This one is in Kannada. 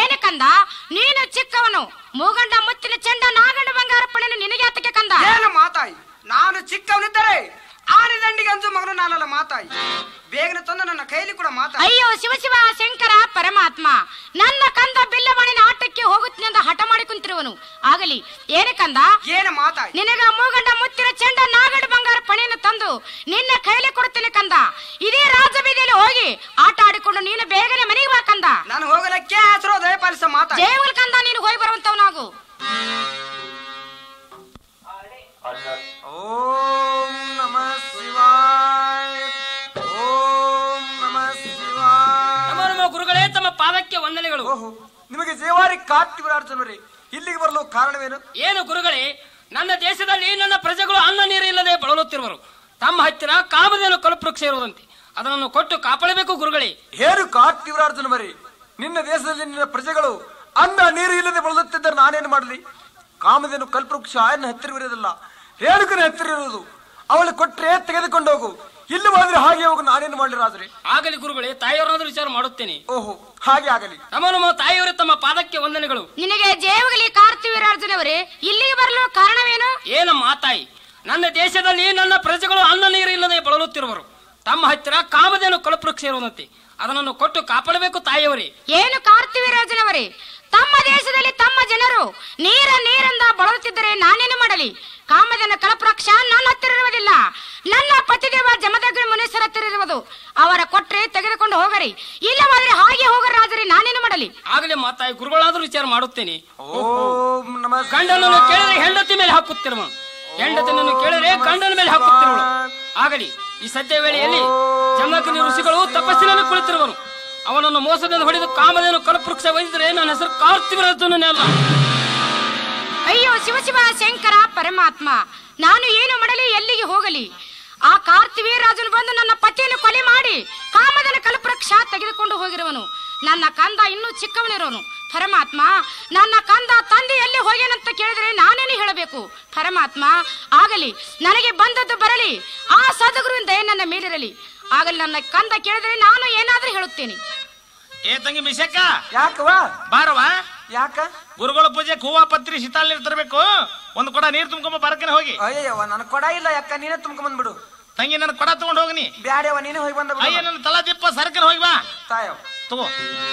ಏನ ಕಂದ ನೀನು ಚಿಕ್ಕವನು ಮೂಗಂಡ ಮುತ್ತಿನ ಚೆಂಡ ನಾಗಂಡ ಬಂಗಾರಪ್ಪಣೆನು ನಿನಗೆ ಆತಕ್ಕೆ ಕಂದ ಏನು ಮಾತಾಯಿ ನಾನು ಚಿಕ್ಕವನಿದ್ದರೆ ಆನೆ ದಂಡಿಗೆ ಅಂಜು ಮಗನು ನಾನಲ್ಲ ಮಾತಾಯಿ ಬೇಗನೆ ತಂದು ನನ್ನ ಕೈಲಿ ಕೂಡ ಮಾತಾಯಿ ಅಯ್ಯೋ ಶಿವ ಶಿವ ಶಂಕರ ಪರಮಾತ್ಮ ನನ್ನ ಕಂದ ಬಿಲ್ಲವಾಣಿನ ಆಟಕ್ಕೆ ಹೋಗುತ್ತಿನಿಂದ ಹಠ ಮಾಡಿ ಕುಂತಿರುವನು ಆಗಲಿ ಏನ ಕಂದ ಏನು ಮಾತಾಯಿ ನಿನಗ ಮೂಗಂಡ ಮುತ್ತಿನ ಚೆಂಡ ನಾಗಡ ಬಂಗಾರ ಪಣೆಯನ್ನು ತಂದು ನಿನ್ನ ಕೈಲಿ ಕೊಡುತ್ತೇನೆ ಕಂದ ಇದೇ ರಾಜಬೀದಿಯಲ್ಲಿ ಹೋಗಿ ಆಟ ಆಡಿಕೊಂಡು ನೀನು ಬೇಗನೆ ಮನೆಗೆ ಬಾ ಕಂದ ನಾನು ಹೋಗಲಕ್ಕೆ ಹೆಸರು ದಯಪಾಲಿಸ ಮಾತಾಯಿ ಜಯವುಲ್ ಕಂದ ನೀನು ಹೋಗಿ ಬರುವಂತವನಾಗು ಓಂ ನಮಃ ಶಿವಾಯ ಓಂ ನಮಃ ಶಿವಾಯ ನಮ್ಮ ನಮ್ಮ ಗುರುಗಳೇ ತಮ್ಮ ಪಾದಕ್ಕೆ ವಂದನೆಗಳು ಓಹೋ ನಿಮಗೆ ಜೇವಾರಿ ಕಾರ್ತಿವರಾರ್ಜುನರೇ ಇಲ್ಲಿಗೆ ಬರಲು ಕಾರಣವೇನು ಏನು ಗುರುಗಳೇ ನನ್ನ ದೇಶದಲ್ಲಿ ನನ್ನ ಪ್ರಜೆಗಳು ಅನ್ನ ನೀರು ಇಲ್ಲದೆ ಬಳಲುತ್ತಿರುವರು ತಮ್ಮ ಹತ್ತಿರ ಕಾಮಧೇನು ಕಲ್ಪವೃಕ್ಷ ಇರುವುದಂತೆ ಅದನ್ನು ಕೊಟ್ಟು ಕಾಪಾಡಬೇಕು ಗುರುಗಳೇ ಏನು ಕಾರ್ತಿವರಾರ್ಜುನ ಮರಿ ನಿನ್ನ ದೇಶದಲ್ಲಿ ನಿನ್ನ ಪ್ರಜೆಗಳು ಅನ್ನ ನೀರು ಇಲ್ಲದೆ ಬಳಲುತ್ತಿದ್ದರೆ ನಾನೇನು ಮಾಡಲಿ ಕಾಮಧೇನು ಕಲ್ಪವೃಕ್ಷ ಎನ್ನ ಹತ್ತಿರವಿರೋದಿಲ್ಲ ರೇಣುಕನ ಹತ್ತಿರ ಇರುವುದು ಅವಳು ಕೊಟ್ಟರೆ ತೆಗೆದುಕೊಂಡು ಹೋಗು ಇಲ್ಲಿ ಹೋದ್ರೆ ಹಾಗೆ ಹೋಗು ನಾನೇನು ಮಾಡಲಿ ರಾಜರೇ ಆಗಲಿ ಗುರುಗಳೇ ತಾಯಿಯವರಾದ್ರೂ ವಿಚಾರ ಮಾಡುತ್ತೇನೆ ಓಹೋ ಹಾಗೆ ಆಗಲಿ ನಮ್ಮ ನಮ್ಮ ತಾಯಿಯವರೇ ತಮ್ಮ ಪಾದಕ್ಕೆ ವಂದನೆಗಳು ನಿನಗೆ ಜಯವಾಗಲಿ ಕಾರ್ತಿವೀರಾರ್ಜುನವರೇ ಇಲ್ಲಿಗೆ ಬರಲು ಕಾರಣವೇನು ಏನು ಮಾತಾಯಿ ನನ್ನ ದೇಶದಲ್ಲಿ ನನ್ನ ಪ್ರಜೆಗಳು ಅನ್ನ ನೀರು ಇಲ್ಲದೆ ಬಳಲುತ್ತಿರುವರು ತಮ್ಮ ಹತ್ತಿರ ಕಾಮಧೇನು ಕಲ್ಪವೃಕ್ಷ ಇರುವುದಂತೆ ಅದನ್ನು ಕೊಟ್ಟು ಕಾಪಾಡಬೇಕು ತಾಯಿಯವರೇ ಏನು ಕಾರ್ತಿವೀರಾರ್ಜುನವರೇ ತಮ್ಮ ದೇಶದಲ್ಲಿ ತಮ್ಮ ಜನರು ನೀರ ನೀರಿಂದ ಬಳಲುತ್ತಿದ್ದರೆ ನಾನೇನು ಮಾಡಲಿ ಕಾಮದನ ಕಲಪ್ರಕ್ಷ ನನ್ನ ಹತ್ತಿರ ಇರುವುದಿಲ್ಲ ನನ್ನ ಪತಿದೇವ ಜಮದಗ್ನಿ ಮುನೀಶ್ವರ ಹತ್ತಿರ ಇರುವುದು ಅವರ ಕೊಟ್ರೆ ತೆಗೆದುಕೊಂಡು ಹೋಗರಿ ಇಲ್ಲವಾದ್ರೆ ಹಾಗೆ ಹೋಗರಾದರೆ ನಾನೇನು ಮಾಡಲಿ ಆಗಲೇ ಮಾತಾಯಿ ಗುರುಗಳಾದ್ರೂ ವಿಚಾರ ಮಾಡುತ್ತೇನೆ ಓಂ ನಮಃ ಗಂಡನನ್ನು ಕೇಳಿದ್ರೆ ಹೆಂಡತಿ ಮೇಲೆ ಹಾಕುತ್ತಿರುವನು ಹೆಂಡತಿನನ್ನು ಕೇಳಿದ್ರೆ ಗಂಡನ ಮೇಲೆ ಹಾಕುತ್ತಿರುವಳು ಆಗಲಿ ಈ ಸದ್ಯ ವೇಳೆಯಲ್ಲಿ ಜಮದಗ್ನಿ ಋಷಿಗಳು ತಪಸ್ಸಿನಲ್ಲಿ ಕುಳಿತಿರುವನು ಅವನನ್ನು ಮೋಸದಿಂದ ಹೊಡೆದು ಕಾಮಧೇನು ಕಲ್ಪವೃಕ್ಷ ಒಯ್ದಿದ್ರೆ ನನ್ನ ಹೆಸರು ಕಾರ್ತಿವರಾಜನೇ ಅಲ್ಲ ಅಯ್ಯೋ ಶಿವ ಶಿವ ಶಂಕರ ಪರಮಾತ್ಮ ನಾನು ಏನು ಮಾಡಲಿ ಎಲ್ಲಿಗೆ ಹೋಗಲಿ ಆ ಕಾರ್ತಿವೀರಾಜನು ಬಂದು ನನ್ನ ಪತಿಯನ್ನು ಕೊಲೆ ಮಾಡಿ ಕಾಮದನ ಕಲ್ಪವೃಕ್ಷ ತೆಗೆದುಕೊಂಡು ಹೋಗಿರುವನು ನನ್ನ ಕಂದ ಇನ್ನೂ ಚಿಕ್ಕವನಿರೋನು ಪರಮಾತ್ಮ ನನ್ನ ಕಂದ ತಂದೆ ಎಲ್ಲಿ ಹೋಗ್ಯಾನಂತ ಕೇಳಿದ್ರೆ ನಾನೇನು ಹೇಳಬೇಕು ಪರಮಾತ್ಮ ಆಗಲಿ ನನಗೆ ಬಂದದ್ದು ಬರಲಿ ಆ ಸದ್ಗುರುವಿನ ದಯೆ ನನ್ನ ಮೇಲಿರಲಿ ಆಗಲಿ ನನ್ನ ಕಂದ ಕೇಳಿದ್ರೆ ನಾನು ಏನಾದ್ರೂ ಹೇಳುತ್ತೇನೆ ಏ ತಂಗಿ ಮಿಸಕ್ಕ ಯಾಕವ ಬಾರವ ಯಾಕ ಗುರುಗಳ ಪೂಜೆಗೆ ಹೂವ ಪತ್ರಿ ಶೀತಾಲ್ ನೀರು ತರಬೇಕು ಒಂದು ಕೊಡ ನೀರು ತುಂಬ್ಕೊಂಬ ಬರಕನೆ ಹೋಗಿ ಅಯ್ಯವ್ವ ನನ್ ಕೊಡ ಇಲ್ಲ ಯಾಕ ನೀನೇ ತುಂಬ್ಕೊಂಡ್ ಬಂದ್ಬಿಡು ತಂಗಿ ನನ್ನ ಕೊಡ ತಗೊಂಡು ಹೋಗನಿ ಬ್ಯಾಡ್ಯವ ನೀನೇ ಹೋಗಿ ಬಂದ ಅಯ್ಯ ನನ್ನ ತಲಾ ದಿಪ್ಪ ಸರ್ಕನ್ ಹೋಗಿ ಬಾ ತಾಯವ್ ತಗೋ